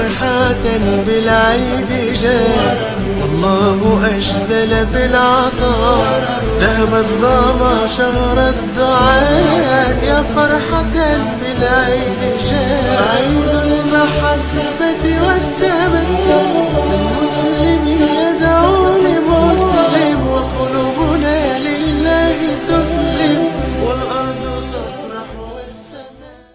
فرحة بالعيد جاء والله أجزل بالعطاء ذهب الظما شهر الدعاء يا فرحة بالعيد جاء عيد المحبة والتمثل المسلم يدعو لمسلم وقلوبنا لله تسلم والأرض تفرح والسماء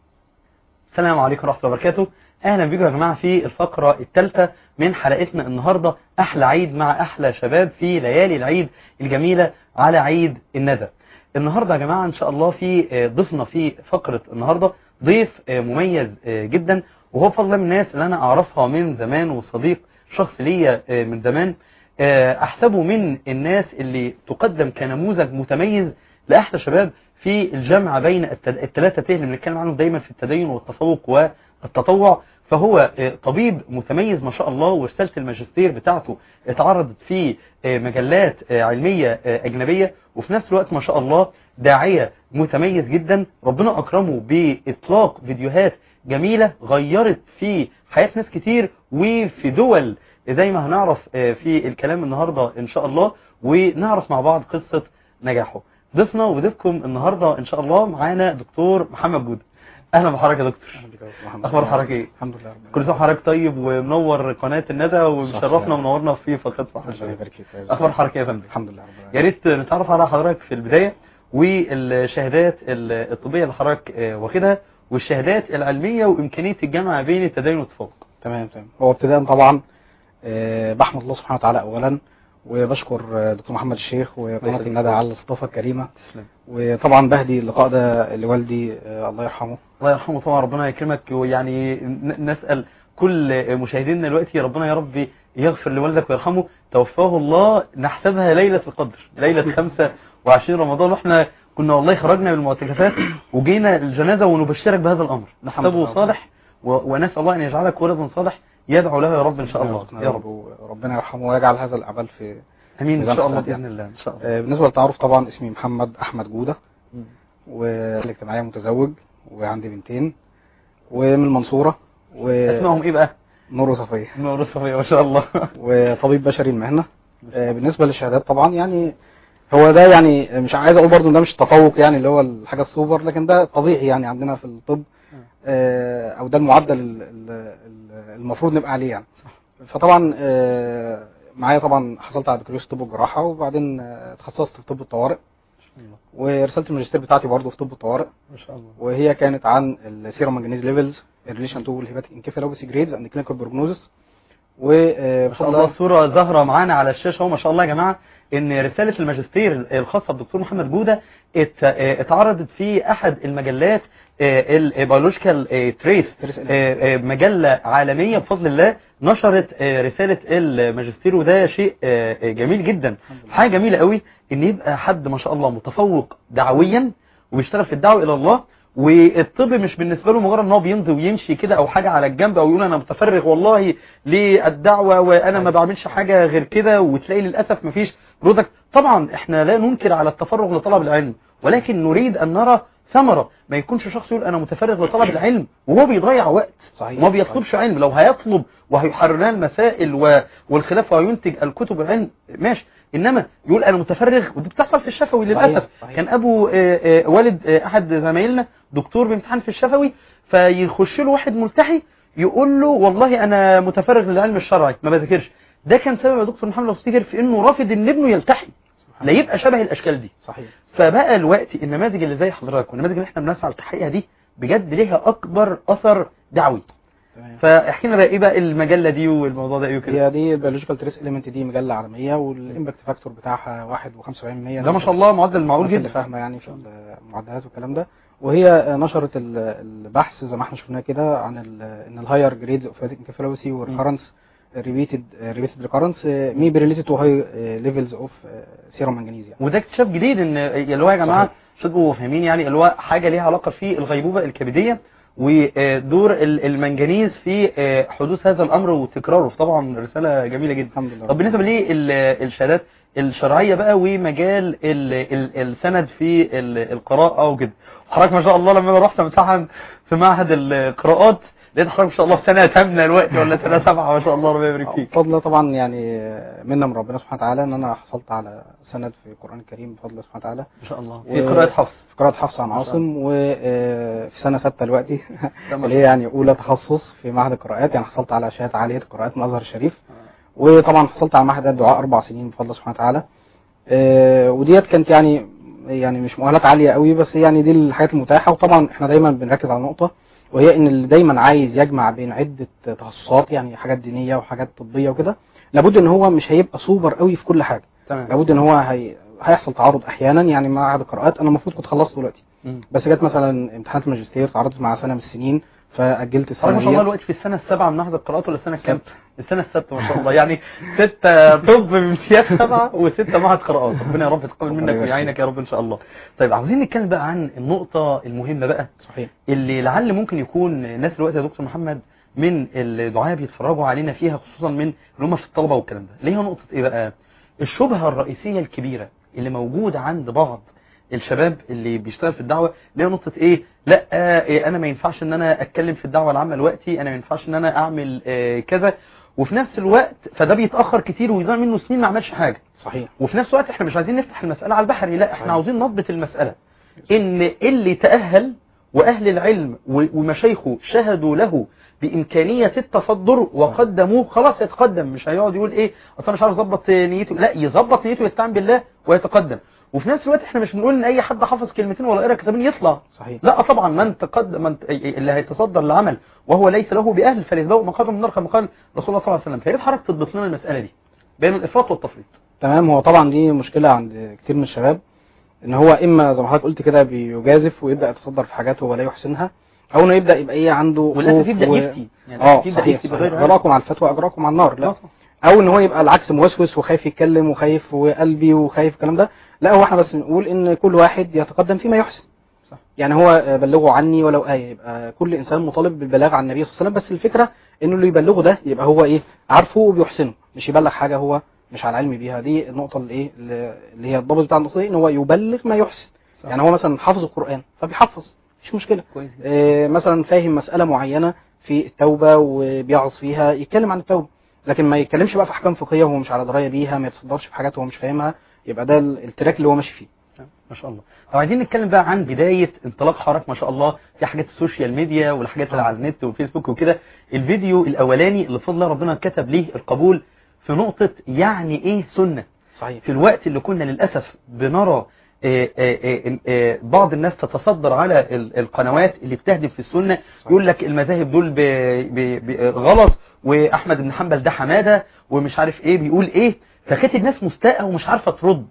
السلام عليكم ورحمة الله وبركاته اهلا بيكم يا جماعة في الفقرة الثالثة من حلقتنا النهاردة احلى عيد مع احلى شباب في ليالي العيد الجميلة على عيد الندى النهاردة يا جماعة ان شاء الله في آه، ضيفنا في فقرة النهاردة ضيف آه، مميز آه، جدا وهو فضل من الناس اللي انا اعرفها من زمان وصديق شخص ليا آه، من زمان آه، احسبه من الناس اللي تقدم كنموذج متميز لاحلى شباب في الجمع بين التل- الثلاثة ته اللي بنتكلم عنهم دايما في التدين والتفوق والتطوع فهو آه، طبيب متميز ما شاء الله ورسالة الماجستير بتاعته اتعرضت في آه، مجلات آه، علمية آه، أجنبية وفي نفس الوقت ما شاء الله داعية متميز جدا ربنا أكرمه بإطلاق فيديوهات جميلة غيرت في حياة ناس كتير وفي دول زي ما هنعرف آه، في الكلام النهاردة إن شاء الله ونعرف مع بعض قصة نجاحه ضيفنا وضيفكم النهاردة إن شاء الله معانا دكتور محمد جودة أهلا بحضرتك يا دكتور أخبار حضرتك إيه؟ الحمد لله رب كل سنة وحضرتك طيب ومنور قناة الندى ومشرفنا ومنورنا في فقرة الله فحش يبارك فيك يا أخبار حضرتك إيه يا فندم الحمد لله رب يا العالمين ريت نتعرف على حضرتك في البداية والشهادات ال- الطبية اللي حضرتك آه، واخدها والشهادات العلمية وإمكانية الجمع بين التدين والتفوق تمام تمام هو ابتداء طبعا آه، بحمد الله سبحانه وتعالى اولا وبشكر آه، دكتور محمد الشيخ وقناه يخليك. الندى على الاستضافه الكريمه تسلم وطبعا بهدي اللقاء ده لوالدي آه، الله يرحمه الله يرحمه طبعا ربنا يكرمك ويعني ن- نسأل كل مشاهدينا دلوقتي ربنا يا رب يغفر لوالدك ويرحمه توفاه الله نحسبها ليلة القدر ليلة 25 رمضان واحنا كنا والله خرجنا من المعتكفات وجينا الجنازة ونبشرك بهذا الأمر الحمد نحسبه لله. صالح و- ونسأل الله أن يجعلك ولدا صالح يدعو له يا رب إن شاء الله يا رب وربنا يرحمه ويجعل هذا الاعمال في أمين إن ميزان شاء الله حسنات بإذن الله إن شاء الله آه، بالنسبه للتعارف طبعا اسمي محمد احمد جوده مم. والاجتماعيه متزوج وعندي بنتين ومن المنصوره اسمهم إيه بقى؟ ونور وصفيه نور الصفية ما شاء الله وطبيب بشري المهنة آه، بالنسبة للشهادات طبعا يعني هو ده يعني مش عايز اقول برضو إن ده مش تفوق يعني اللي هو الحاجة السوبر لكن ده طبيعي يعني عندنا في الطب آه، او ده المعدل ال- ال- ال- المفروض نبقى عليه يعني فطبعا آه، معايا طبعا حصلت على بكالوريوس طب والجراحة وبعدين آه، اتخصصت في طب الطوارئ ورسالة الماجستير بتاعتي برضو في طب الطوارئ ما شاء الله وهي كانت عن السيروم مانجنيز ليفلز ريليشن تو الهيباتيك انكفالوباثي جريدز اند كلينيكال بروجنوزس ما شاء الله صورة ظاهرة معانا على الشاشة اهو ما شاء الله يا جماعة ان رسالة الماجستير الخاصة بدكتور محمد جودة ات- اه اتعرضت في احد المجلات البيولوجيكال تريس تريس مجلة عالمية بفضل الله نشرت اه، رسالة الماجستير وده شيء اه، اه، جميل جدا حاجة جميلة قوي ان يبقى حد ما شاء الله متفوق دعويا وبيشتغل في الدعوة الى الله والطب مش بالنسبة له مجرد ان هو بيمضي ويمشي كده او حاجة على الجنب او يقول انا متفرغ والله للدعوة وانا ما بعملش حاجة غير كده وتلاقي للأسف مفيش برودكت طبعا احنا لا ننكر على التفرغ لطلب العلم ولكن نريد ان نرى ثمرة ما يكونش شخص يقول انا متفرغ لطلب العلم وهو بيضيع وقت صحيح وما بيطلبش علم لو هيطلب وهيحرر لنا المسائل و... والخلاف وينتج الكتب العلم ماشي انما يقول انا متفرغ ودي بتحصل في الشفوي صحيح، للاسف صحيح. كان ابو آه، آه، والد آه، احد زمايلنا دكتور بامتحان في الشفوي فيخش له واحد ملتحي يقول له والله انا متفرغ للعلم الشرعي ما بذاكرش ده كان سبب يا دكتور محمد لو تفتكر في انه رافض ان ابنه يلتحي لا يبقى شبه الاشكال دي صحيح فبقى الوقت النماذج اللي زي حضرتك والنماذج اللي احنا بنسعى لتحقيقها دي بجد ليها اكبر اثر دعوي تمام فاحكي لنا بقى ايه بقى المجله دي والموضوع ده ايه وكده هي دي البيولوجيكال تريس اليمنت دي مجله عالميه والامباكت فاكتور بتاعها 1.75% ده ما شاء الله معدل معقول الناس اللي جدا فاهمه يعني في المعدلات والكلام ده وهي نشرت ال- البحث زي ما احنا شفناه كده عن ال- ان الهاير جريدز اوف انكفالوباثي والريكارنس ريبيتد ريبيتد ريكارنس مي بي ريليتد تو هاي ليفلز اوف سيروم مانجنيز يعني وده اكتشاف جديد ان اللي هو يا جماعه صحيح. عشان تبقوا فاهمين يعني اللي هو حاجه ليها علاقه في الغيبوبه الكبديه ودور ال- المنجنيز في آه، حدوث هذا الامر وتكراره طبعا رساله جميله جدا الحمد لله طب بالنسبه للشهادات الشرعيه بقى ومجال ال ال السند في ال- القراءه وكده حضرتك ما شاء الله لما انا رحت امتحن في معهد القراءات لقيت حضرتك ما شاء الله في سنه ثامنه دلوقتي ولا سنه سبعه ما شاء الله ربنا يبارك فيك بفضل طبعا يعني منا من ربنا سبحانه وتعالى ان انا حصلت على سند في القران الكريم بفضل الله سبحانه وتعالى ما شاء الله و- في قراءه حفص في قراءة حفص عن ما شاء عاصم وفي سنة ستة دلوقتي ده ما اللي هي يعني أولى تخصص في معهد القراءات يعني حصلت على شهادة عالية القراءات من الأزهر الشريف وطبعا حصلت على معهد الدعاء أربع سنين بفضل الله سبحانه وتعالى آه، وديت كانت يعني يعني مش مؤهلات عالية قوي بس يعني دي الحاجات المتاحة وطبعا احنا دايما بنركز على نقطة وهي ان اللي دايما عايز يجمع بين عدة تخصصات يعني حاجات دينية وحاجات طبية وكده لابد ان هو مش هيبقى سوبر قوي في كل حاجة تمام لابد ان هو هي... هيحصل تعارض احيانا يعني معهد القراءات انا المفروض كنت خلصت دلوقتي مم. بس جت مثلا امتحانات الماجستير تعارضت مع سنه من السنين فاجلت حضرتك السنه ما شاء الله ديت دلوقتي في السنه السابعه من نهضه القراءات ولا السنه الكام؟ السنه السادسه ما شاء الله يعني ستة طب بامتياز سبعة وستة معهد قراءات ربنا يا رب يتقبل ربنا منك يبارك ويعينك يا رب ان شاء الله طيب عاوزين نتكلم بقى عن النقطة المهمة بقى صحيح اللي لعل ممكن يكون الناس دلوقتي يا دكتور محمد من الدعاة بيتفرجوا علينا فيها خصوصا من اللي هم في الطلبة والكلام ده اللي هي نقطة ايه بقى الشبهة الرئيسية الكبيرة اللي موجودة عند بعض الشباب اللي بيشتغل في الدعوة اللي هي نقطة ايه لا إيه انا ما ينفعش ان انا اتكلم في الدعوة العامة دلوقتي انا ما ينفعش ان انا اعمل آه، كذا وفي نفس الوقت فده بيتأخر كتير ويضيع منه سنين ما عملش حاجة صحيح وفي نفس الوقت احنا مش عايزين نفتح المسألة على البحري لا احنا صحيح. عاوزين نضبط المسألة ان اللي تأهل واهل العلم و- ومشايخه شهدوا له بامكانية التصدر وقدموه خلاص يتقدم مش هيقعد يقول ايه اصل انا مش عارف اظبط نيته لا يظبط نيته ويستعين بالله ويتقدم وفي نفس الوقت احنا مش بنقول ان اي حد حفظ كلمتين ولا قرا كتابين يطلع صحيح لا طبعا من تقدم من ت- اللي هيتصدر لعمل وهو ليس له باهل فليتبوأ مقعده من النار كما قال رسول الله صلى الله عليه وسلم فيا ريت حضرتك تضبط لنا المسألة دي بين الافراط والتفريط تمام هو طبعا دي مشكله عند كتير من الشباب ان هو اما زي ما حضرتك قلت كده بيجازف ويبدا يتصدر في حاجات هو لا يحسنها او انه يبدا يبقى ايه عنده وللاسف خوف يبدا و- يفتي يعني اه يبدا صحيح, يفتي صحيح. بغير علم اجراكم على الفتوى اجراكم على النار لا لا صح. او ان هو يبقى العكس موسوس وخايف يتكلم وخايف وقلبي وخايف الكلام ده لا هو احنا بس نقول ان كل واحد يتقدم فيما يحسن صح. يعني هو آه، بلغوا عني ولو آية يبقى كل إنسان مطالب بالبلاغ عن النبي صلى الله عليه وسلم بس الفكرة إنه اللي يبلغه ده يبقى هو إيه عارفه وبيحسنه مش يبلغ حاجة هو مش على علم بيها دي النقطة اللي إيه اللي هي الضابط بتاع النقطة دي إن هو يبلغ ما يحسن صح. يعني هو مثلا حافظ القرآن فبيحفظ مش مشكلة كويس جدا. آه، مثلا فاهم مسألة معينة في التوبة وبيعظ فيها يتكلم عن التوبة لكن ما يتكلمش بقى في أحكام فقهية وهو مش على دراية بيها ما يتصدرش في حاجات هو مش فاهمها يبقى ده ال- التراك اللي هو ماشي فيه ما شاء الله طب عايزين نتكلم بقى عن بداية انطلاق حضرتك ما شاء الله في حاجات السوشيال ميديا والحاجات اللي على النت والفيسبوك وكده الفيديو الاولاني اللي بفضل الله ربنا كتب ليه القبول في نقطة يعني ايه سنة صحيح في الوقت اللي كنا للأسف بنرى آه، آه، آه، آه، بعض الناس تتصدر على ال- القنوات اللي بتهدف في السنة يقول لك المذاهب دول ب- ب- ب- غلط وأحمد بن حنبل ده حمادة ومش عارف ايه بيقول ايه فكانت الناس مستاءة ومش عارفة ترد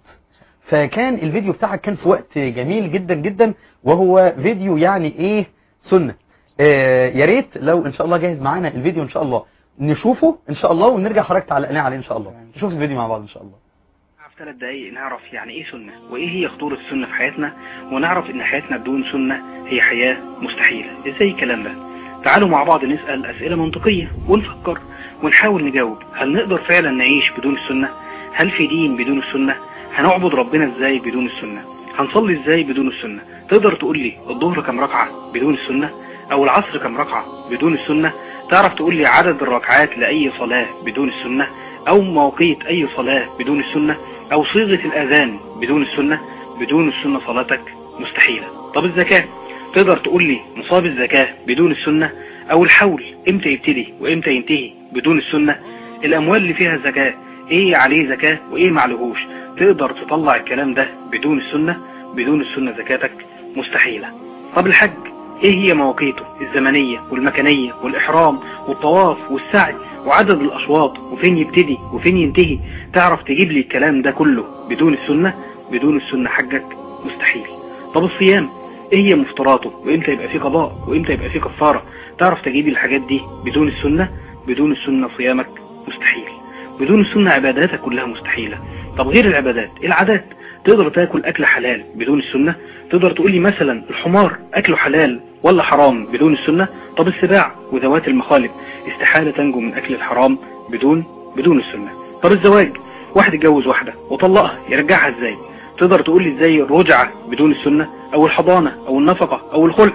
فكان الفيديو بتاعك كان في وقت جميل جدا جدا وهو فيديو يعني ايه سنة آه، يا ريت لو ان شاء الله جاهز معانا الفيديو ان شاء الله نشوفه ان شاء الله ونرجع حضرتك تعلقنا عليه ان شاء الله نشوف الفيديو مع بعض ان شاء الله في ثلاث دقايق نعرف يعني ايه سنة وايه هي خطورة السنة في حياتنا ونعرف ان حياتنا بدون سنة هي حياة مستحيلة ازاي الكلام ده تعالوا مع بعض نسأل اسئلة منطقية ونفكر ونحاول نجاوب هل نقدر فعلا نعيش بدون السنة هل في دين بدون السنة هنعبد ربنا ازاي بدون السنة هنصلي ازاي بدون السنة تقدر تقول لي الظهر كم ركعة بدون السنة او العصر كم ركعة بدون السنة تعرف تقول لي عدد الركعات لأي صلاة بدون السنة او مواقيت اي صلاة بدون السنة او صيغة الاذان بدون السنة بدون السنة صلاتك مستحيلة طب الزكاة تقدر تقول لي نصاب الزكاة بدون السنة او الحول امتى يبتدي وامتى ينتهي بدون السنة الاموال اللي فيها زكاة ايه عليه زكاة وايه معلهوش تقدر تطلع الكلام ده بدون السنة بدون السنة زكاتك مستحيلة طب الحج ايه هي مواقيته الزمنية والمكانية والاحرام والطواف والسعي وعدد الاشواط وفين يبتدي وفين ينتهي تعرف تجيب لي الكلام ده كله بدون السنة بدون السنة حجك مستحيل طب الصيام ايه هي مفطراته وامتى يبقى فيه قضاء وامتى يبقى فيه كفارة تعرف تجيب الحاجات دي بدون السنة بدون السنة صيامك مستحيل بدون السنة عباداتك كلها مستحيلة طب غير العبادات العادات تقدر تاكل اكل حلال بدون السنة تقدر تقول لي مثلا الحمار اكله حلال ولا حرام بدون السنة طب السباع وذوات المخالب استحالة تنجو من اكل الحرام بدون بدون السنة طب الزواج واحد اتجوز واحدة وطلقها يرجعها ازاي تقدر تقول لي ازاي الرجعة بدون السنة او الحضانة او النفقة او الخلع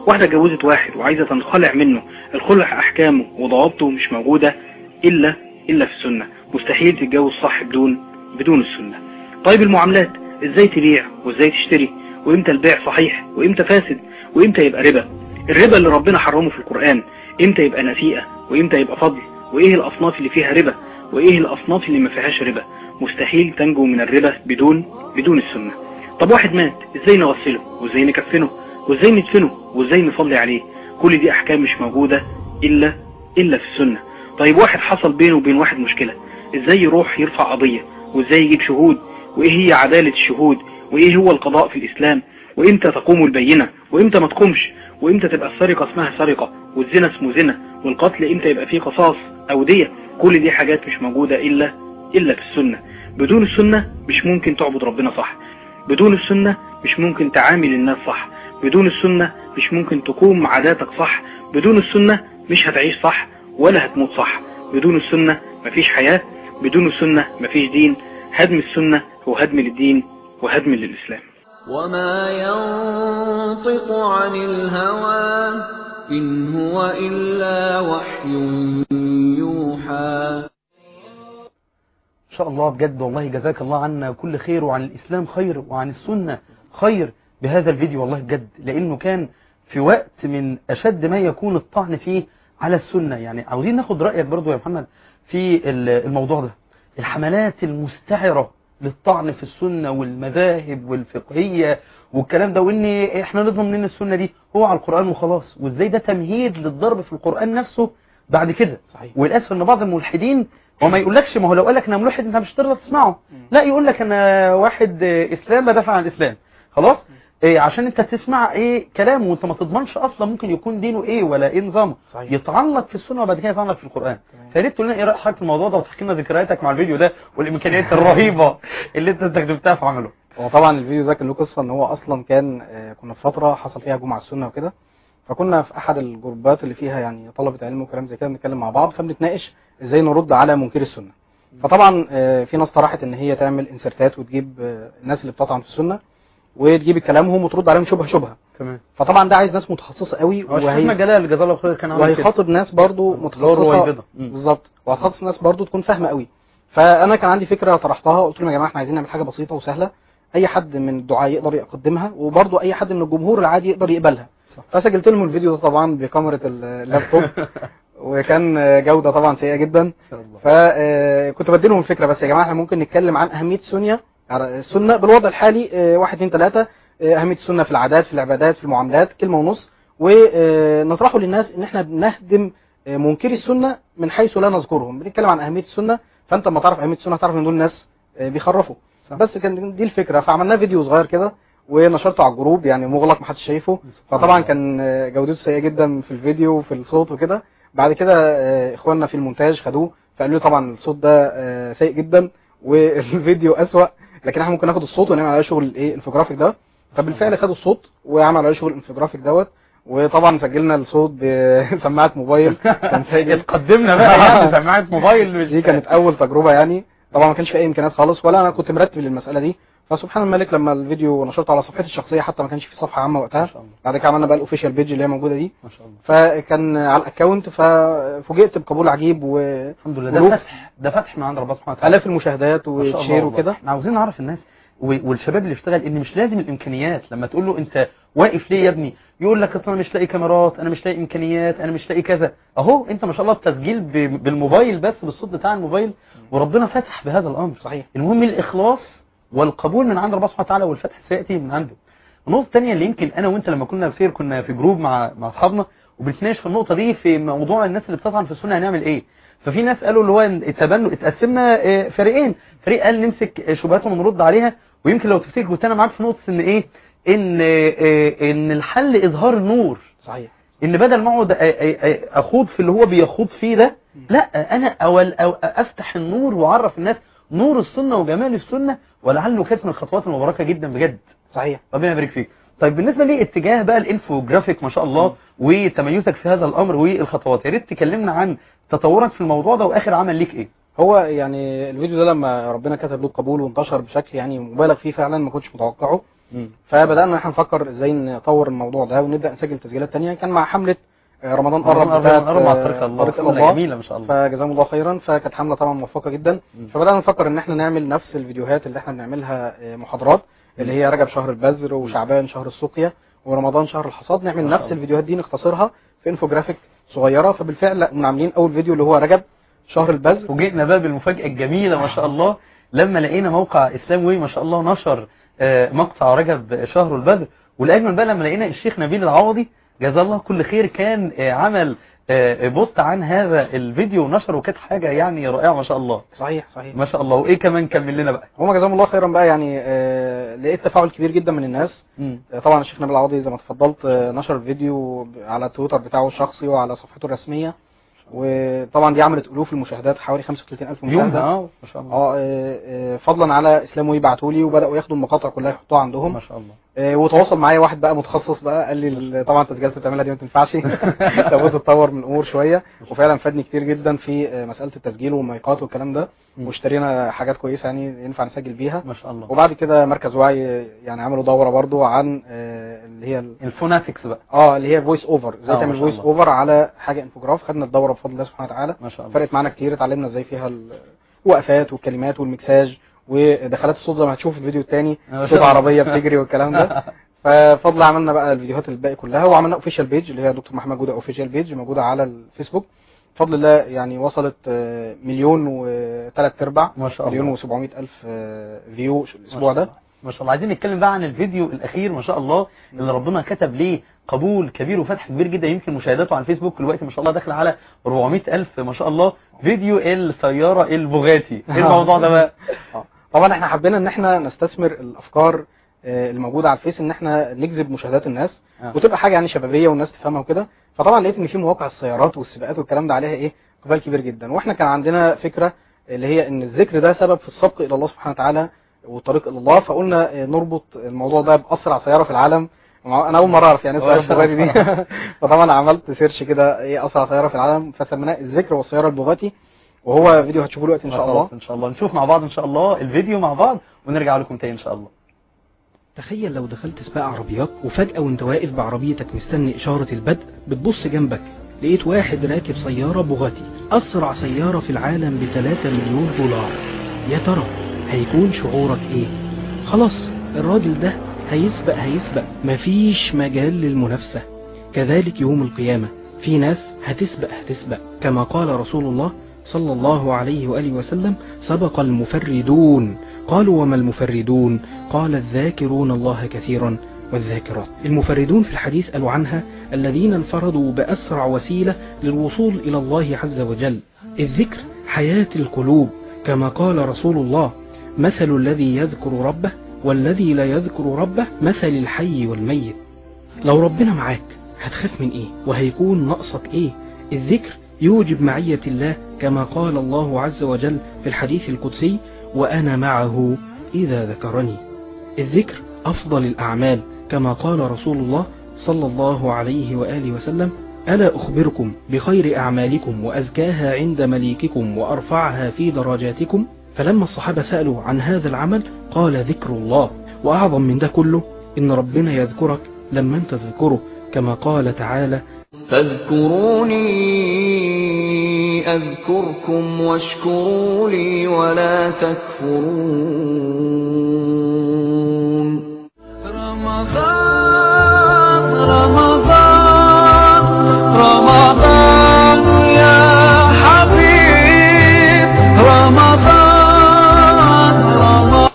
واحدة اتجوزت واحد وعايزة تنخلع منه الخلع احكامه وضوابطه مش موجودة الا الا في السنة مستحيل تتجوز صح بدون بدون السنة طيب المعاملات ازاي تبيع وازاي تشتري وامتى البيع صحيح وامتى فاسد وامتى يبقى ربا الربا اللي ربنا حرمه في القرآن امتى يبقى نسيئة وامتى يبقى فضل وايه الاصناف اللي فيها ربا وايه الاصناف اللي ما فيهاش ربا مستحيل تنجو من الربا بدون بدون السنة طب واحد مات ازاي نغسله وازاي نكفنه وازاي ندفنه وازاي نصلي عليه كل دي احكام مش موجودة الا الا في السنة طيب واحد حصل بينه وبين واحد مشكلة ازاي يروح يرفع قضية وازاي يجيب شهود وايه هي عدالة الشهود وايه هو القضاء في الاسلام وامتى تقوم البينة وامتى ما تقومش وامتى تبقى السرقة اسمها سرقة والزنا اسمه زنا والقتل امتى يبقى فيه قصاص او دية كل دي حاجات مش موجودة الا الا في السنة بدون السنة مش ممكن تعبد ربنا صح بدون السنة مش ممكن تعامل الناس صح بدون السنة مش ممكن تقوم عاداتك صح بدون السنة مش هتعيش صح ولا هتموت صح بدون السنة مفيش حياة بدون السنة مفيش دين هدم السنة هو هدم للدين وهدم للإسلام وما ينطق عن الهوى إن هو إلا وحي يوحى ان شاء الله بجد والله جزاك الله عنا كل خير وعن الاسلام خير وعن السنة خير بهذا الفيديو والله بجد لانه كان في وقت من اشد ما يكون الطعن فيه على السنة يعني عاوزين ناخد رأيك برضو يا محمد في ال- الموضوع ده الحملات المستعرة للطعن في السنة والمذاهب والفقهية والكلام ده وان احنا نضمن منين السنة دي هو على القرآن وخلاص وازاي ده تمهيد للضرب في القرآن نفسه بعد كده صحيح. وللاسف ان بعض الملحدين هو ما يقولكش ما هو لو قال لك انا ملحد انت مش هترضى تسمعه لا يقول لك انا واحد آه، اسلام بدافع عن الاسلام خلاص إيه عشان انت تسمع ايه كلامه وانت ما تضمنش اصلا ممكن يكون دينه ايه ولا ايه نظامه صحيح. يتعلق في السنه وبعد كده يتعلق في القران فيا ريت تقول لنا ايه رايك حضرتك في الموضوع ده وتحكي لنا ذكرياتك مع الفيديو ده والامكانيات الرهيبه اللي انت استخدمتها في عمله هو طبعا الفيديو ده كان له قصه ان هو اصلا كان آه، كنا في فتره حصل فيها جمعه السنه وكده فكنا في احد الجروبات اللي فيها يعني طلبه علم وكلام زي كده بنتكلم مع بعض فبنتناقش ازاي نرد على منكر السنه فطبعا آه، في ناس طرحت ان هي تعمل انسرتات وتجيب آه، الناس اللي بتطعن في السنه وتجيب كلامهم وترد عليهم شبهه شبهه تمام فطبعا ده عايز ناس متخصصه قوي هو الشيخ احمد وهي جلال جزاه الله خير كان عامل كده وهيخاطب ناس برضو اللي هو متخصصه الرويبضة. مم. بالظبط وهتخصص ناس برضو تكون فاهمه قوي فانا كان عندي فكره طرحتها قلت لهم يا جماعه احنا عايزين نعمل حاجه بسيطه وسهله اي حد من الدعاء يقدر يقدمها وبرضو اي حد من الجمهور العادي يقدر يقبلها صح. فسجلت لهم الفيديو ده طبعا بكاميرا اللابتوب وكان جوده طبعا سيئه جدا فكنت بديلهم الفكره بس يا جماعه احنا ممكن نتكلم عن اهميه السنه السنه بالوضع الحالي آه، واحد اتنين تلاته آه، اهميه السنه في العادات في العبادات في المعاملات كلمه ونص ونطرحه للناس ان احنا بنهدم آه، منكري السنه من حيث لا نذكرهم بنتكلم عن اهميه السنه فانت لما تعرف اهميه السنه هتعرف ان دول ناس آه، بيخرفوا صح. بس كان دي الفكره فعملنا فيديو صغير كده ونشرته على الجروب يعني مغلق محدش شايفه فطبعا كان آه، جودته سيئه جدا في الفيديو وفي الصوت وكده بعد كده آه، اخواننا في المونتاج خدوه فقالوا لي طبعا الصوت ده آه، سيء جدا والفيديو اسوأ لكن احنا ممكن ناخد الصوت ونعمل عليه شغل الايه الانفوجرافيك ده فبالفعل خدوا الصوت وعملوا عليه شغل الانفوجرافيك دوت وطبعا سجلنا الصوت بسماعه موبايل كان سجل اتقدمنا بقى يعني سماعه موبايل مش دي كانت اول تجربه يعني طبعا ما كانش في اي امكانيات خالص ولا انا كنت مرتب للمساله دي فسبحان الملك لما الفيديو نشرته على صفحتي الشخصيه حتى ما كانش في صفحه عامه ما وقتها شاء الله بعد كده عملنا بقى الاوفيشال بيج اللي هي موجوده دي ما شاء الله فكان على الاكونت ففوجئت بقبول عجيب والاف الحمد لله ده ألوف. فتح ده فتح من عند ربنا سبحانه وتعالى المشاهدات ما شاء الله وشير والله. وكده احنا عاوزين نعرف الناس و- والشباب اللي اشتغل ان مش لازم الامكانيات لما تقول له انت واقف ليه يا ابني يقول لك اصل انا مش لاقي كاميرات انا مش لاقي امكانيات انا مش لاقي كذا اهو انت ما شاء الله التسجيل ب- بالموبايل بس بالصوت بتاع الموبايل وربنا فتح بهذا الامر صحيح المهم الاخلاص والقبول من عند ربنا سبحانه وتعالى والفتح سياتي من عنده النقطه الثانيه اللي يمكن انا وانت لما كنا في سير كنا في جروب مع مع اصحابنا وبنتناقش في النقطه دي في موضوع الناس اللي بتطعن في السنه هنعمل ايه ففي ناس قالوا اللي هو التبنوا اتقسمنا آه، فريقين فريق قال نمسك شبهاتهم ونرد عليها ويمكن لو تفتكر كنت انا معاك في نقطه ان ايه ان آه، ان الحل اظهار النور صحيح ان بدل ما اقعد أ- أ- أ- اخوض في اللي هو بيخوض فيه ده لا انا اول أو افتح النور واعرف الناس نور السنه وجمال السنه ولعله كانت من الخطوات المباركه جدا بجد صحيح ربنا يبارك فيك طيب بالنسبه لي اتجاه بقى الانفوجرافيك ما شاء الله وتميزك في هذا الامر والخطوات يا ريت تكلمنا عن تطورك في الموضوع ده واخر عمل ليك ايه هو يعني الفيديو ده لما ربنا كتب له القبول وانتشر بشكل يعني مبالغ فيه فعلا ما كنتش متوقعه مم. فبدانا ان احنا نفكر ازاي نطور الموضوع ده ونبدا نسجل تسجيلات تانية كان مع حمله آه، رمضان قرب رمضان بتاعت قرب مع آه، طريق الله طريق حملة الله جميلة ما شاء الله فجزاهم الله خيرا فكانت حمله طبعا موفقه جدا مم. فبدانا نفكر ان احنا نعمل نفس الفيديوهات اللي احنا بنعملها آه، محاضرات اللي هي رجب شهر البذر وشعبان شهر السقيا ورمضان شهر الحصاد نعمل ما شاء نفس الله. الفيديوهات دي نختصرها في انفوجرافيك صغيره فبالفعل لا، كنا عاملين اول فيديو اللي هو رجب شهر البذر فوجئنا بقى بالمفاجأة الجميلة ما شاء الله لما لقينا موقع اسلام وي ما شاء الله نشر آه، مقطع رجب شهر البدر والاجمل بقى لما لقينا الشيخ نبيل العوضي جزاه الله كل خير كان آه، عمل آه، بوست عن هذا الفيديو ونشره وكانت حاجة يعني رائعة ما شاء الله صحيح صحيح ما شاء الله وايه كمان كمل لنا بقى هما جزاهم الله خيرا بقى يعني آه، لقيت تفاعل كبير جدا من الناس مم. آه، طبعا الشيخ نبيل العوضي زي ما اتفضلت آه، نشر الفيديو على تويتر بتاعه الشخصي وعلى صفحته الرسميه وطبعا دي عملت الوف المشاهدات حوالي 35000 يومها مشاهده اه ما شاء الله اه آه، آه، فضلا على اسلام ويبعتوا لي وبداوا ياخدوا المقاطع كلها يحطوها عندهم ما شاء الله آه، وتواصل معايا واحد بقى متخصص بقى قال لي ال- طبعا التسجيلات اللي بتعملها دي ما تنفعش لابد تطور من الامور شويه وفعلا فادني كتير جدا في آه، مساله التسجيل والمايكات والكلام ده مم. واشترينا حاجات كويسه يعني ينفع نسجل بيها ما شاء الله وبعد كده مركز وعي يعني عملوا دوره برضو عن آه، اللي هي ال- الفوناتكس بقى اه اللي هي فويس اوفر ازاي آه، تعمل ما شاء فويس الله. اوفر على حاجه انفوجراف خدنا الدوره بفضل الله سبحانه وتعالى ما شاء الله فرقت معانا كتير اتعلمنا ازاي فيها الوقفات والكلمات والمكساج ودخلات الصوت زي ما هتشوف في الفيديو التاني ما شاء صوت الله. عربيه بتجري والكلام ده ففضل عملنا بقى الفيديوهات الباقي كلها وعملنا اوفيشال بيج اللي هي دكتور محمد جوده اوفيشال بيج موجوده على الفيسبوك بفضل الله يعني وصلت آه، مليون وثلاث ارباع ما شاء مليون الله و700 الف آه، فيو ما الاسبوع شاء ده الله. ما شاء الله عايزين نتكلم بقى عن الفيديو الاخير ما شاء الله اللي ربنا كتب ليه قبول كبير وفتح كبير جدا يمكن مشاهداته على الفيسبوك دلوقتي ما شاء الله داخل على 400 الف ما شاء الله فيديو السياره البوغاتي ايه الموضوع ده بقى آه. طبعا احنا حبينا ان احنا نستثمر الافكار آه، الموجوده على الفيس ان احنا نجذب مشاهدات الناس آه. وتبقى حاجه يعني شبابيه والناس تفهمها وكده فطبعا لقيت ان في مواقع السيارات والسباقات والكلام ده عليها ايه اقبال كبير جدا واحنا كان عندنا فكره اللي هي ان الذكر ده سبب في السبق الى الله سبحانه وتعالى والطريق الى الله فقلنا آه، نربط الموضوع ده باسرع سياره في العالم ومع- انا اول مره اعرف يعني ايه ما السياره شاء البوغاتي دي فطبعا عملت سيرش كده ايه اسرع سياره في العالم فسميناه الذكر والسياره البوغاتي وهو فيديو هتشوفوه دلوقتي ان شاء الله خلاص ان شاء الله نشوف مع بعض ان شاء الله الفيديو مع بعض ونرجع لكم تاني ان شاء الله تخيل لو دخلت سباق عربيات وفجأة وانت واقف بعربيتك مستني إشارة البدء بتبص جنبك لقيت واحد راكب سيارة بوغاتي أسرع سيارة في العالم ب 3 مليون دولار يا ترى هيكون شعورك إيه؟ خلاص الراجل ده هيسبق هيسبق مفيش مجال للمنافسة كذلك يوم القيامة في ناس هتسبق هتسبق كما قال رسول الله صلى الله عليه وآله وسلم سبق المفردون قالوا وما المفردون قال الذاكرون الله كثيرا والذاكرات المفردون في الحديث قالوا عنها الذين انفردوا بأسرع وسيلة للوصول إلى الله عز وجل الذكر حياة القلوب كما قال رسول الله مثل الذي يذكر ربه والذي لا يذكر ربه مثل الحي والميت لو ربنا معاك هتخاف من ايه وهيكون ناقصك ايه الذكر يوجب معية الله كما قال الله عز وجل في الحديث القدسي وأنا معه إذا ذكرني الذكر أفضل الأعمال كما قال رسول الله صلى الله عليه وآله وسلم ألا أخبركم بخير أعمالكم وأزكاها عند مليككم وأرفعها في درجاتكم فلما الصحابة سألوا عن هذا العمل قال ذكر الله وأعظم من ده كله إن ربنا يذكرك لما أنت تذكره كما قال تعالى فاذكروني أذكركم واشكروا لي ولا تكفرون رمضان رمضان رمضان يا حبيب رمضان رمضان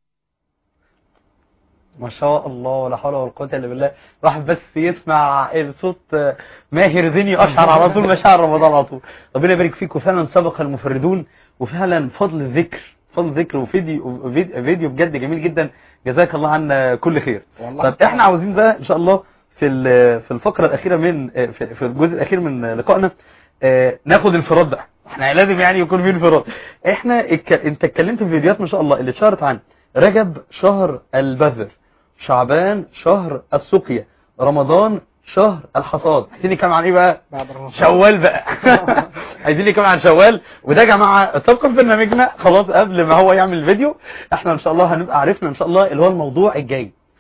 ما شاء الله ولا حول ولا قوه الا بالله راح بس يسمع الصوت آه، ماهر ذني اشعر على طول مشاعر رمضان على طول ربنا يبارك فيك وفعلا سبق المفردون وفعلا فضل الذكر فضل الذكر وفيديو فيديو- فيديو بجد جميل جدا جزاك الله عنا كل خير والله طب استعان. احنا عاوزين بقى ان شاء الله في ال- في الفقره الاخيره من آه، في في الجزء الاخير من لقائنا آه، ناخد انفراد بقى احنا لازم يعني يكون في انفراد احنا اتك... انت اتكلمت في فيديوهات ما شاء الله اللي اتشهرت عن رجب شهر البذر شعبان شهر السقيا رمضان شهر الحصاد عايزين نتكلم عن ايه بقى بعد رمضان شوال بقى عايزين نتكلم عن شوال وده يا جماعه سبقا في برنامجنا خلاص قبل ما هو يعمل الفيديو احنا ان شاء الله هنبقى عرفنا ان شاء الله اللي هو الموضوع الجاي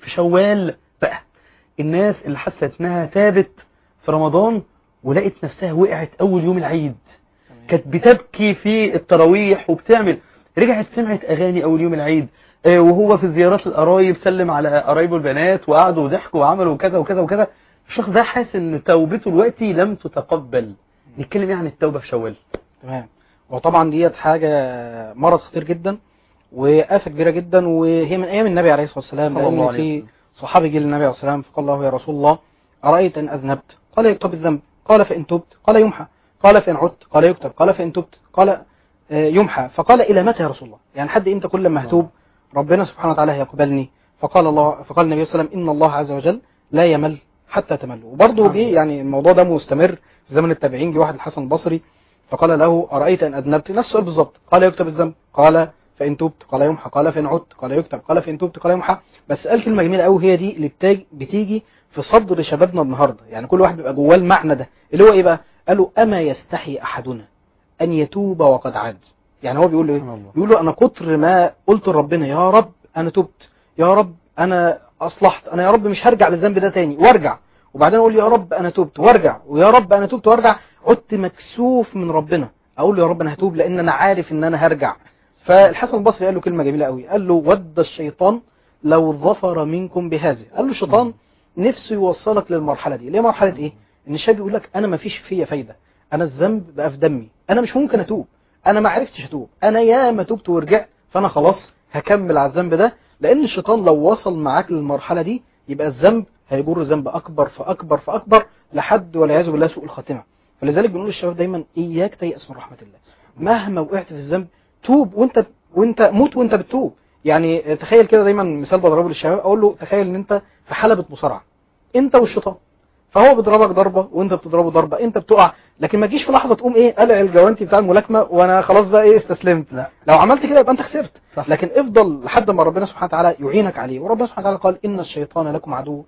في شوال بقى الناس اللي حست انها تابت في رمضان ولقت نفسها وقعت اول يوم العيد كانت بتبكي في التراويح وبتعمل رجعت سمعت اغاني اول يوم العيد آه، وهو في زيارات القرايب سلم على قرايبه البنات وقعدوا وضحكوا وعملوا كذا وكذا وكذا الشخص ده حاسس ان توبته دلوقتي لم تتقبل نتكلم يعني عن التوبه في شوال تمام وطبعا ديت حاجة مرض خطير جدا وآفة كبيرة جدا وهي من أيام النبي عليه الصلاة والسلام صلى الله لأن عليه في وسلم. صحابي جه للنبي عليه الصلاة والسلام فقال له يا رسول الله أرأيت إن أذنبت قال يكتب الذنب قال فإن تبت قال يمحى قال فإن عدت قال يكتب قال فإن تبت قال آه، يمحى فقال إلى متى يا رسول الله يعني حد إمتى كل ما هتوب ربنا سبحانه وتعالى هيقبلني فقال الله فقال النبي صلى الله عليه وسلم إن الله عز وجل لا يمل حتى تملوا وبرضه جه يعني الموضوع ده مستمر في زمن التابعين جه واحد الحسن البصري فقال له أرأيت أن أذنبت نفس السؤال بالظبط قال يكتب الذنب قال فإن تبت قال يمحى قال فإن عدت قال يكتب قال فإن تبت قال يمحى بس قال كلمة جميلة قوي هي دي اللي بتاج بتيجي في صدر شبابنا النهارده يعني كل واحد بيبقى جواه المعنى ده اللي هو ايه بقى قالوا اما يستحي احدنا ان يتوب وقد عاد يعني هو بيقول له سبحان ايه الله. بيقول له انا كتر ما قلت لربنا يا رب انا تبت يا رب انا اصلحت انا يا رب مش هرجع للذنب ده تاني وارجع وبعدين اقول يا رب انا تبت وارجع ويا رب انا تبت وارجع عدت مكسوف من ربنا اقول له يا رب انا هتوب لان انا عارف ان انا هرجع فالحسن البصري قال له كلمه جميله قوي قال له ود الشيطان لو ظفر منكم بهذه قال له الشيطان نفسه يوصلك للمرحله دي ليه مرحله ايه ان الشاب يقول لك انا ما فيش فيا فايده انا الذنب بقى في دمي انا مش ممكن اتوب انا ما عرفتش اتوب انا يا ما تبت ورجعت فانا خلاص هكمل على الذنب ده لان الشيطان لو وصل معاك للمرحله دي يبقى الذنب هيجر ذنب اكبر فاكبر فاكبر لحد والعياذ بالله سوء الخاتمه فلذلك بنقول للشباب دايما اياك تيأس من رحمه الله مهما وقعت في الذنب توب وانت وانت موت وانت بتتوب يعني تخيل كده دايما مثال بضربه للشباب اقول له تخيل ان انت في حلبة مصارعه انت والشيطان فهو بيضربك ضربه وانت بتضربه ضربه انت بتقع لكن ما تجيش في لحظه تقوم ايه قلع الجوانتي بتاع الملاكمه وانا خلاص بقى ايه استسلمت لا. لو عملت كده يبقى انت خسرت صح. لكن افضل لحد ما ربنا سبحانه وتعالى يعينك عليه وربنا سبحانه وتعالى قال ان الشيطان لكم عدو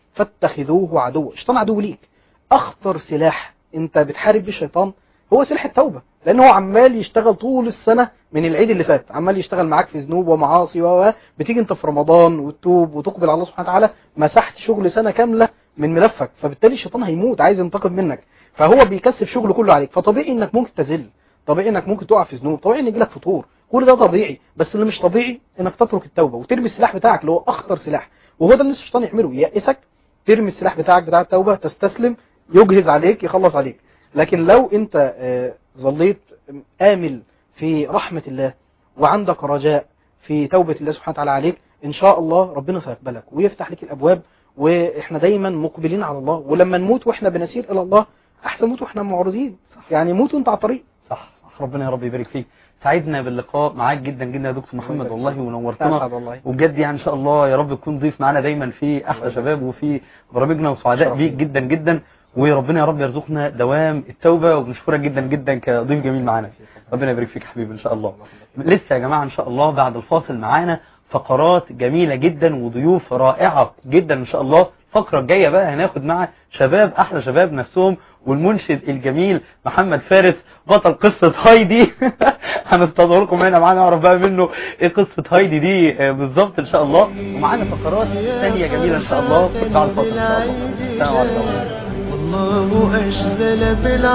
فاتخذوه عدوا الشيطان عدو ليك اخطر سلاح انت بتحارب بيه الشيطان هو سلاح التوبه لان هو عمال يشتغل طول السنه من العيد اللي فات عمال يشتغل معاك في ذنوب ومعاصي و و- بتيجي انت في رمضان وتتوب وتقبل على الله سبحانه وتعالى مسحت شغل سنه كامله من ملفك فبالتالي الشيطان هيموت عايز ينتقم منك فهو بيكثف شغله كله عليك فطبيعي انك ممكن تزل طبيعي انك ممكن تقع في ذنوب طبيعي ان يجيلك فطور كل ده طبيعي بس اللي مش طبيعي انك تترك التوبه وترمي السلاح بتاعك اللي هو اخطر سلاح وهو ده اللي الشيطان يعمله ييأسك ترمي السلاح بتاعك بتاع التوبه تستسلم يجهز عليك يخلص عليك لكن لو انت آه، ظليت آمل في رحمة الله وعندك رجاء في توبة الله سبحانه وتعالى عليك إن شاء الله ربنا سيقبلك ويفتح لك الأبواب وإحنا دايما مقبلين على الله ولما نموت وإحنا بنسير إلى الله أحسن موت وإحنا معرضين يعني موت وأنت على الطريق صح صح ربنا يا رب يبارك فيك سعدنا باللقاء معاك جدا جدا يا دكتور محمد والله ونورتنا أسعد والله وبجد يعني ان شاء الله يا رب تكون ضيف معانا دايما في احلى شباب وفي برامجنا وسعداء شرف بيك لي. جدا جدا وربنا يا رب يرزقنا دوام التوبه وبنشكرك جدا جدا كضيف جميل معانا ربنا يبارك فيك يا حبيبي ان شاء الله لسه يا جماعه ان شاء الله بعد الفاصل معانا فقرات جميله جدا وضيوف رائعه جدا ان شاء الله الفقره الجايه بقى هناخد مع شباب احلى شباب نفسهم والمنشد الجميل محمد فارس بطل قصه هايدي هنستظهر لكم هنا معانا نعرف بقى منه ايه قصه هايدي دي آه، بالظبط ان شاء الله ومعانا فقرات ثانيه جميله ان شاء الله في بعد الفاصل ان شاء الله السلام عليكم والله أجزل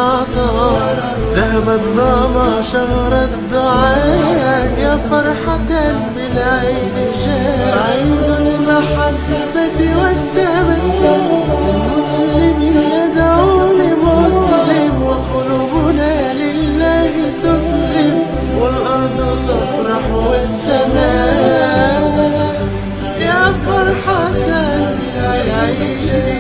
بالعطاء ذهب الظما شهر الدعاء يا فرحة بالعيد جاء عيد المحبة والتبسم المسلم يدعو لمسلم وقلوبنا لله تسلم والأرض تفرح والسماء يا فرحة بالعيد